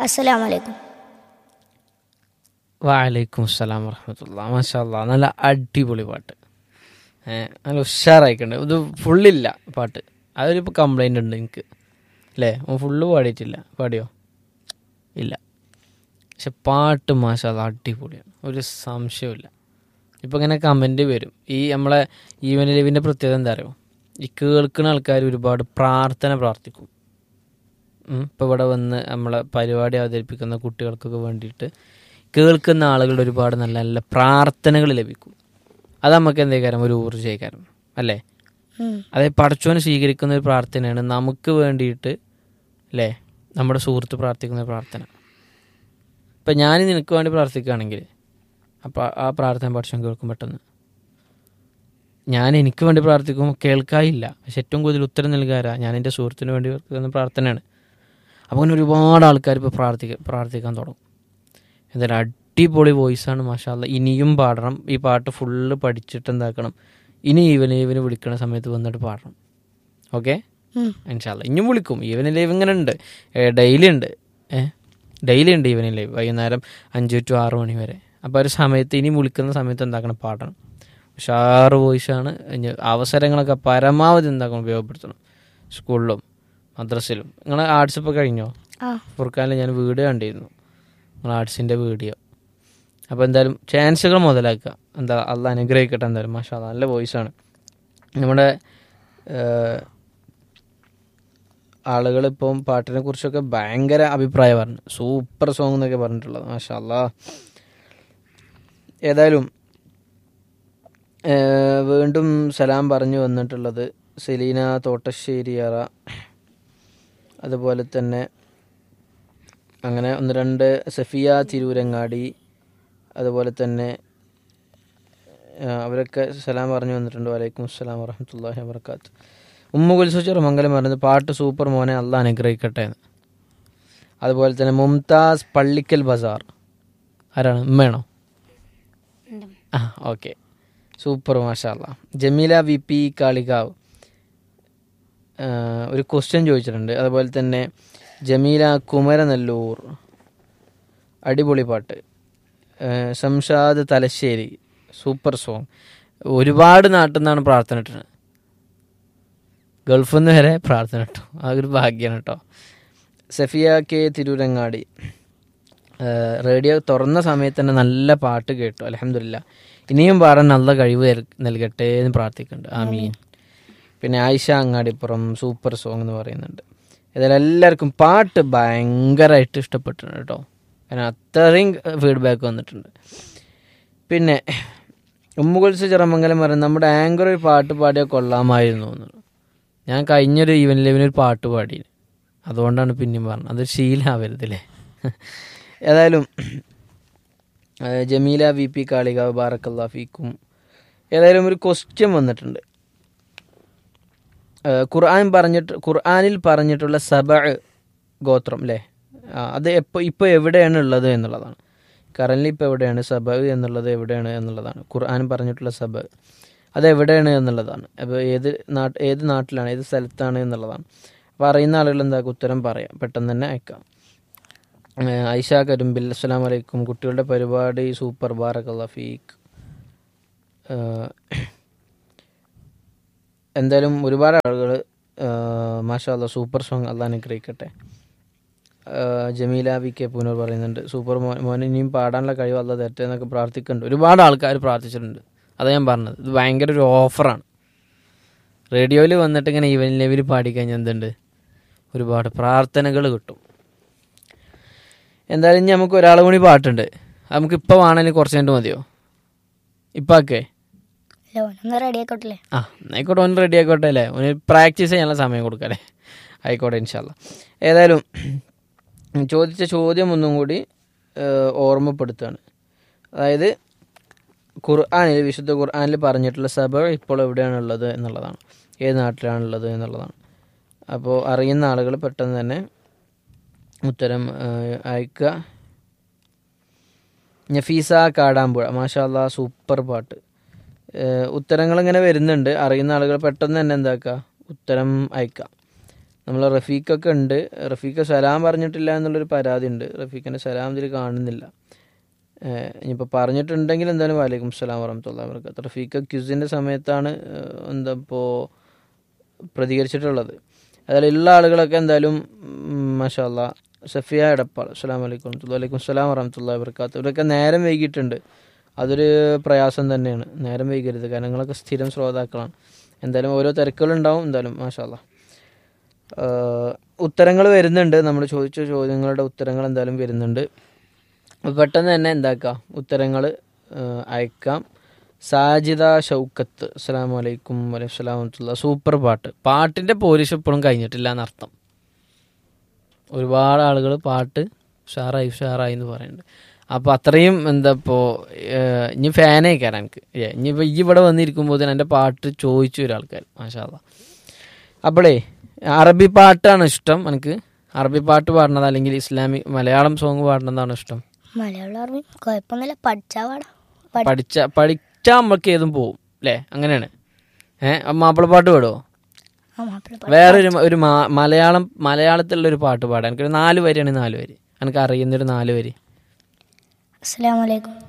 അസ്സലാമലൈക്കും വാലൈക്കും അസ്സലാം വറഹമത്തുള്ള മാഷാല്ല നല്ല അടിപൊളി പാട്ട് ഏഹ് നല്ല ഉഷാറായിക്കുണ്ട് ഇത് ഫുള്ളില്ല പാട്ട് അതൊരിപ്പോൾ കംപ്ലൈൻ്റ് ഉണ്ട് എനിക്ക് അല്ലേ ഓൻ ഫുള്ള് പാടിയിട്ടില്ല പാടിയോ ഇല്ല പക്ഷെ പാട്ട് മാഷാല്ല അടിപൊളിയാണ് ഒരു സംശയമില്ല ഇപ്പം ഇങ്ങനെ കമൻറ്റ് വരും ഈ നമ്മളെ ഈവൻ ലിവിൻ്റെ പ്രത്യേകത എന്താ അറിയോ ഈ കേൾക്കുന്ന ആൾക്കാർ ഒരുപാട് പ്രാർത്ഥന പ്രാർത്ഥിക്കും ഇപ്പോൾ ഇവിടെ വന്ന് നമ്മളെ പരിപാടി അവതരിപ്പിക്കുന്ന കുട്ടികൾക്കൊക്കെ വേണ്ടിയിട്ട് കേൾക്കുന്ന ആളുകളുടെ ഒരുപാട് നല്ല നല്ല പ്രാർത്ഥനകൾ ലഭിക്കും അത് നമുക്ക് എന്തേക്കാരം ഒരു ഊർജ്ജേക്കാരം അല്ലേ ഉം. അതായത് പടച്ചോനെ സ്വീകരിക്കുന്ന ഒരു പ്രാർത്ഥനയാണ് നമുക്ക് വേണ്ടിയിട്ട് അല്ലേ നമ്മുടെ സുഹൃത്ത് പ്രാർത്ഥിക്കുന്ന ഒരു പ്രാർത്ഥന ഇപ്പം ഞാൻ നിനക്ക് വേണ്ടി പ്രാർത്ഥിക്കുകയാണെങ്കിൽ അപ്പോൾ ആ പ്രാർത്ഥന പടച്ചോൻ കേൾക്കും പെട്ടെന്ന് ഞാൻ എനിക്ക് വേണ്ടി പ്രാർത്ഥിക്കുമ്പോൾ കേൾക്കായില്ല പക്ഷെ ഏറ്റവും കൂടുതൽ ഉത്തരം നൽകാരാ ഞാൻ എൻ്റെ സുഹൃത്തിന് വേണ്ടി കേൾക്കുന്ന പ്രാർത്ഥനയാണ് അപ്പോൾ അങ്ങനെ ഒരുപാട് ആൾക്കാർ ഇപ്പോൾ പ്രാർത്ഥിക്ക പ്രാർത്ഥിക്കാൻ തുടങ്ങും എന്തായാലും അടിപൊളി വോയിസാണ് മാഷാല്ല ഇനിയും പാടണം ഈ പാട്ട് ഫുള്ള് പഠിച്ചിട്ട് എന്താക്കണം ഇനി ഈവന് ഈവന് വിളിക്കുന്ന സമയത്ത് വന്നിട്ട് പാടണം ഓക്കെ ഉം. ഇൻഷാല്ല ഇനിയും വിളിക്കും ഈവന് ലൈവ് ഇങ്ങനെ ഉണ്ട് ഡെയിലി ഉണ്ട് ഏ ഡെയിലി ഉണ്ട് ഈവന് ലൈവ് വൈകുന്നേരം അഞ്ച് ടു ആറ് മണി വരെ അപ്പോൾ ഒരു സമയത്ത് ഇനി വിളിക്കുന്ന സമയത്ത് എന്താക്കണം പാടണം ഉഷാറ് വോയിസാണ് ഇനി അവസരങ്ങളൊക്കെ പരമാവധി എന്താക്കണം ഉപയോഗപ്പെടുത്തണം സ്കൂളിലും മദ്രസയിലും നിങ്ങൾ ആർട്സ് ഇപ്പോൾ കഴിഞ്ഞോ ആ ഫുർഖാനിൽ ഞാൻ വീഡിയോ കണ്ടിരുന്നു നിങ്ങൾ ആർട്സിൻ്റെ വീഡിയോ അപ്പോൾ എന്തായാലും ചാൻസുകൾ മുതലാക്കുക എന്താ അല്ല അനുഗ്രഹിക്കട്ടെ എന്തായാലും മാഷാ അല്ലാ, നല്ല വോയിസാണ് നമ്മുടെ ആളുകളിപ്പം പാട്ടിനെ കുറിച്ചൊക്കെ ഭയങ്കര അഭിപ്രായം പറഞ്ഞു സൂപ്പർ സോങ് എന്നൊക്കെ പറഞ്ഞിട്ടുള്ളത് മാഷാ അല്ലാ ഏതായാലും ഏഹ്, വീണ്ടും സലാം പറഞ്ഞു വന്നിട്ടുള്ളത് സെലീന തോട്ടശ്ശേരിയറ അതുപോലെ തന്നെ അങ്ങനെ ഒന്ന് രണ്ട് സഫിയ തിരൂരങ്ങാടി അതുപോലെ തന്നെ ആ, അവരൊക്കെ സലാം പറഞ്ഞു വന്നിട്ടുണ്ട് വലൈക്കും അസ്സലാം വറഹമത്തല്ലാഹി വർക്കാത്ത് ഉമ്മ കുൽസു ചെറുമംഗലം പറഞ്ഞത് പാട്ട് സൂപ്പർ മോനെ അല്ല അനുഗ്രഹിക്കട്ടെ എന്ന് അതുപോലെ തന്നെ മുംതാസ് പള്ളിക്കൽ ബസാർ ആരാണ് ഉമ്മയാണോ ആ ഓക്കെ സൂപ്പർ മാഷാ അല്ലാ ജമീല വി പി കാളികാവ് ആ, ഒരു ക്വസ്റ്റ്യൻ ചോദിച്ചിട്ടുണ്ട് അതുപോലെ തന്നെ ജമീല കുമരനെല്ലൂർ അടിപൊളി പാട്ട് ആ, സംഷാദ് തലശ്ശേരി സൂപ്പർ സോങ് ഒരുപാട് നാട്ടിൽ നിന്നാണ് പ്രാർത്ഥന ഇട്ടത് ഗൾഫിൽ നിന്ന് വരെ പ്രാർത്ഥന ഇട്ടു അതൊരു ഭാഗ്യമാണ് കേട്ടോ സഫിയ കെ തിരൂരങ്ങാടി ആ, റേഡിയോ തുറന്ന സമയത്ത് തന്നെ നല്ല പാട്ട് കേട്ടു അലഹമില്ല ഇനിയും പാടാൻ നല്ല കഴിവ് നൽ- നൽകട്ടെ എന്ന് പ്രാർത്ഥിക്കുന്നുണ്ട് ആമീൻ പിന്നെ ആയിഷ അങ്ങാടിപ്പുറം സൂപ്പർ സോങ് എന്ന് പറയുന്നുണ്ട് ഏതായാലും എല്ലാവർക്കും പാട്ട് ഭയങ്കരമായിട്ട് ഇഷ്ടപ്പെട്ടിട്ടുണ്ട് കേട്ടോ കാരണം അത്രയും ഫീഡ്ബാക്ക് വന്നിട്ടുണ്ട് പിന്നെ ഉമ്മുകുൽസ് ചിറമംഗലം പറയുന്നത് നമ്മുടെ ആങ്കർ ഒരു പാട്ട് പാടിയാൽ കൊള്ളാമായിരുന്നു എന്ന് ഞാൻ കഴിഞ്ഞൊരു ഈവൻ ലെവനൊരു പാട്ട് പാടി അതുകൊണ്ടാണ് പിന്നെയും പറഞ്ഞത് അതൊരു ശീലമാവരുതല്ലേ ഏതായാലും ആ, ജമീല വി പി കാളിക ബാറക്കല്ലാ ഫീക്കും ഏതായാലും ഒരു ക്വസ്റ്റ്യൻ വന്നിട്ടുണ്ട് ആ, ഖുർആൻ പറഞ്ഞിട്ട് ഖുർആനിൽ പറഞ്ഞിട്ടുള്ള സബ ഗോത്രം അല്ലേ ആ, അത് എപ്പോൾ ഇപ്പോൾ എവിടെയാണ് ഉള്ളത് എന്നുള്ളതാണ് കറൻലി ഇപ്പോൾ എവിടെയാണ് സബ എന്നുള്ളത് എവിടെയാണ് എന്നുള്ളതാണ് ഖുർആൻ പറഞ്ഞിട്ടുള്ള സബ അത് എവിടെയാണ് എന്നുള്ളതാണ് അപ്പോൾ ഏത് നാട്ട് ഏത് നാട്ടിലാണ് ഏത് സ്ഥലത്താണ് എന്നുള്ളതാണ് അപ്പോൾ അറിയുന്ന ആളുകൾ എന്താക്കും ഉത്തരം പറയാം പെട്ടെന്ന് തന്നെ അയക്കാം ഏഹ് ഐഷ കരുമ്പിൽ അസ്സലാം വലൈക്കും കുട്ടികളുടെ പരിപാടി സൂപ്പർ ബാറക് ഫീക്ക് എന്തായാലും ഒരുപാട് ആളുകൾ മാഷാ അല്ലാ സൂപ്പർ സോങ് അല്ല അനുഗ്രഹിക്കട്ടെ ഏഹ് ജമീല വി കെ പൂനൂർ പറയുന്നുണ്ട് സൂപ്പർ മോൻ മോൻ ഇനിയും പാടാനുള്ള കഴിവ് അല്ല തെറ്റേ എന്നൊക്കെ പ്രാർത്ഥിക്കുന്നുണ്ട് ഒരുപാട് ആൾക്കാർ പ്രാർത്ഥിച്ചിട്ടുണ്ട് അതാ ഞാൻ പറഞ്ഞത് ഇത് ഭയങ്കര ഒരു ഓഫറാണ് റേഡിയോയിൽ വന്നിട്ട് ഇങ്ങനെ ഈവൻ ലെവൽ പാടിക്കഴിഞ്ഞാൽ എന്തുണ്ട് ഒരുപാട് പ്രാർത്ഥനകൾ കിട്ടും എന്തായാലും ഇനി നമുക്ക് ഒരാളെ കൂടി പാട്ടുണ്ട് അത് നമുക്ക് ഇപ്പോൾ വേണമെങ്കിൽ കുറച്ച് കഴിഞ്ഞിട്ട് മതിയോ ഇപ്പാക്കേ അല്ല ഒന്ന് റെഡി ആയിക്കോട്ടില്ലേ ആ എന്നായിക്കോട്ടെ ഒന്ന് റെഡി ആയിക്കോട്ടെ അല്ലേ ഒന്ന് പ്രാക്ടീസ് ചെയ്യാനുള്ള സമയം കൊടുക്കാം അല്ലേ ആയിക്കോട്ടെ ഇൻഷാല്ല ഏതായാലും ചോദിച്ച ചോദ്യം ഒന്നും കൂടി ഏഹ്, ഓർമ്മപ്പെടുത്തുകയാണ് അതായത് ഖുർആാനിൽ വിശുദ്ധ ഖുർആാനിൽ പറഞ്ഞിട്ടുള്ള സഭ ഇപ്പോൾ എവിടെയാണുള്ളത് എന്നുള്ളതാണ് ഏത് നാട്ടിലാണുള്ളത് എന്നുള്ളതാണ് അപ്പോൾ അറിയുന്ന ആളുകൾ പെട്ടെന്ന് തന്നെ ഉത്തരം ഏഹ്, അയക്കുക നഫീസ കാടാമ്പുഴ മാഷാ അല്ലാ സൂപ്പർ പാട്ട് ഏഹ് ഉത്തരങ്ങൾ ഇങ്ങനെ വരുന്നുണ്ട് അറിയുന്ന ആളുകൾ പെട്ടെന്ന് തന്നെ എന്താക്കുക ഉത്തരം അയക്കാം നമ്മൾ റഫീഖൊക്കെ ഉണ്ട് റഫീഖ് സലാം പറഞ്ഞിട്ടില്ല എന്നുള്ളൊരു പരാതി ഉണ്ട് റഫീഖിൻ്റെ സലാം ഇതിൽ കാണുന്നില്ല ഏഹ് ഇനിയിപ്പോൾ പറഞ്ഞിട്ടുണ്ടെങ്കിൽ എന്തായാലും വാലേക്കും സലാം വറഹമത്തുള്ള വർക്കത്ത് റഫീഖ് ക്യൂസിൻ്റെ സമയത്താണ് ഏഹ് എന്താ ഇപ്പോൾ പ്രതികരിച്ചിട്ടുള്ളത് അതിൽ ഉള്ള ആളുകളൊക്കെ എന്തായാലും മഷാല്ല സഫിയ എടപ്പാൾ അസ്സാം വലൈക്കും വലൈക്കും സ്ലാം വറഹമത്തുള്ള വർക്കാത്ത് ഇവരൊക്കെ നേരം വൈകിയിട്ടുണ്ട് അതൊരു പ്രയാസം തന്നെയാണ് നേരം വൈകരുത് കാരണം നിങ്ങളൊക്കെ സ്ഥിരം ശ്രോതാക്കളാണ് എന്തായാലും ഓരോ തിരക്കുകളുണ്ടാവും എന്തായാലും മാഷാല്ല ഉത്തരങ്ങൾ വരുന്നുണ്ട് നമ്മൾ ചോദിച്ച ചോദ്യങ്ങളുടെ ഉത്തരങ്ങൾ എന്തായാലും വരുന്നുണ്ട് അപ്പോൾ പെട്ടെന്ന് തന്നെ എന്താക്കാം ഉത്തരങ്ങൾ അയക്കാം സാജിദ ഷൗക്കത്ത് അസ്സാം വലൈക്കും വലൈസ്ലാമത്തുള്ള സൂപ്പർ പാട്ട് പാട്ടിൻ്റെ പോലീസ് ഇപ്പോഴും കഴിഞ്ഞിട്ടില്ല എന്നർത്ഥം ഒരുപാട് ആളുകൾ പാട്ട് ഉഷാറായി ഉഷാറായി എന്ന് പറയുന്നുണ്ട് അപ്പോൾ അത്രയും എന്താ ഇപ്പോൾ ഇനി ഫാനേ കയറാൻ എനിക്ക് ഏ ഇനിയിപ്പോൾ ഈ ഇവിടെ വന്നിരിക്കുമ്പോൾ തന്നെ എൻ്റെ പാട്ട് ചോദിച്ചു ഒരാൾക്കാർ മാഷാല്ല അപ്പോളേ അറബി പാട്ടാണ് ഇഷ്ടം എനിക്ക് അറബി പാട്ട് പാടുന്നത് അല്ലെങ്കിൽ ഇസ്ലാമിക് മലയാളം സോങ് പാടുന്നതാണ് ഇഷ്ടം മലയാളം അറിയും കുഴപ്പമൊന്നുമില്ല പഠിച്ചാ പാടാ പഠി- പഠിച്ച പഠിച്ചാൽ നമ്മൾക്ക് ഏതും പോവും അല്ലേ അങ്ങനെയാണ് ഏഹ് മാപ്പിളപ്പാട്ട് പാടുമോ ആ മാപ്പിള പാട്ട് വേറൊരു ഒരു മാ- മലയാളം മലയാളത്തിലുള്ള ഒരു പാട്ട് പാടാൻ എനിക്കൊരു നാല് വരിയാണ് നാല് വരി എനിക്ക് അറിയുന്നൊരു നാല് വരി അസ്സലാമു അലൈക്കും